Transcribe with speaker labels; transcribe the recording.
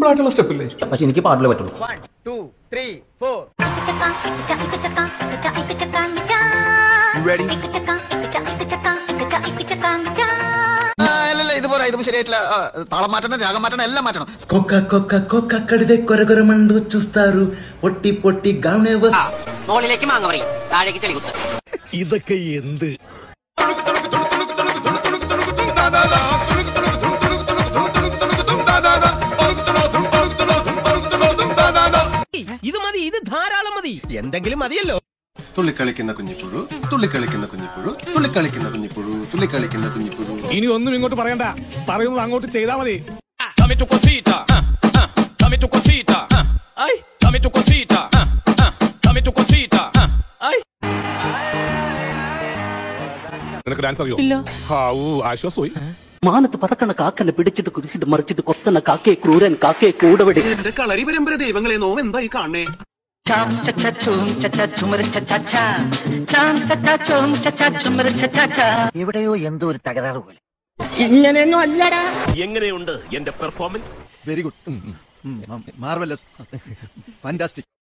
Speaker 1: Simple ആയിട്ടുള്ള step ഇല്ലേ
Speaker 2: പക്ഷെ എനിക്ക് പാടില്ല പറ്റുള്ളൂ
Speaker 3: ഇതുപോലെ ഇത് ശരിയായിട്ടില്ല താളം മാറ്റണം രാഗം മാറ്റണം എല്ലാം മാറ്റണം
Speaker 4: కొక్క కొక్క కొక్క కడిదే కొరగొరమండు చూస్తారు పొట్టి పొట్టి గానే వస్
Speaker 5: മുകളിലേക്ക് മാങ്ങ പറയും താഴേക്ക് ചെളികുത്ത്
Speaker 6: ഇതൊക്കെ എന്ത്
Speaker 7: ഇത് മതി ഇത് ധാരാളം മതി എന്തെങ്കിലും മതിയല്ലോ
Speaker 8: തുള്ളിക്കളിക്കുന്ന കുഞ്ഞിപ്പുഴു തുള്ളിക്കളിക്കുന്ന കുഞ്ഞിപ്പുഴു തുള്ളിക്കളിക്കുന്ന കുഞ്ഞിപ്പുഴു തുള്ളിക്കളിക്കുന്ന കുഞ്ഞിപ്പുഴു
Speaker 6: ഇനി ഒന്നും ഇങ്ങോട്ട് പറയണ്ട പറയുന്നത് അങ്ങോട്ട് ചെയ്താൽ മതി
Speaker 7: Dame tu cosita, ah, ah, dame tu cosita, ah, ay, dame tu cosita, ah, ah, dame tu cosita, ah, ay.
Speaker 6: നിനക്ക് ഡാൻസ് അറിയോ ഹാവൂ ആശ്വാസമായി
Speaker 5: മാനത്ത് പറക്കണ കാക്കനെ പിടിച്ചിട്ട് കുടിച്ചിട്ട് മറിച്ചിട്ട് കൊത്തണ കാക്കയെ ക്രൂരൻ കാക്കയെ കൂടവിടി
Speaker 3: എന്റെ കളരി പരമ്പര ദൈവങ്ങളെ നോം എന്തായി കാണണേ
Speaker 5: ചാം ചച്ച ചൂം ചച്ച ചുമര ചച്ച ചാ. ചാം ചച്ച ചൂം ചച്ച ചുമര ചച്ച ചാ. എവിടെയോ എന്തോ ഒരു തകരാറ് പോലെ
Speaker 6: എങ്ങനെയുണ്ട് എന്റെ performance
Speaker 4: very good marvellous fantastic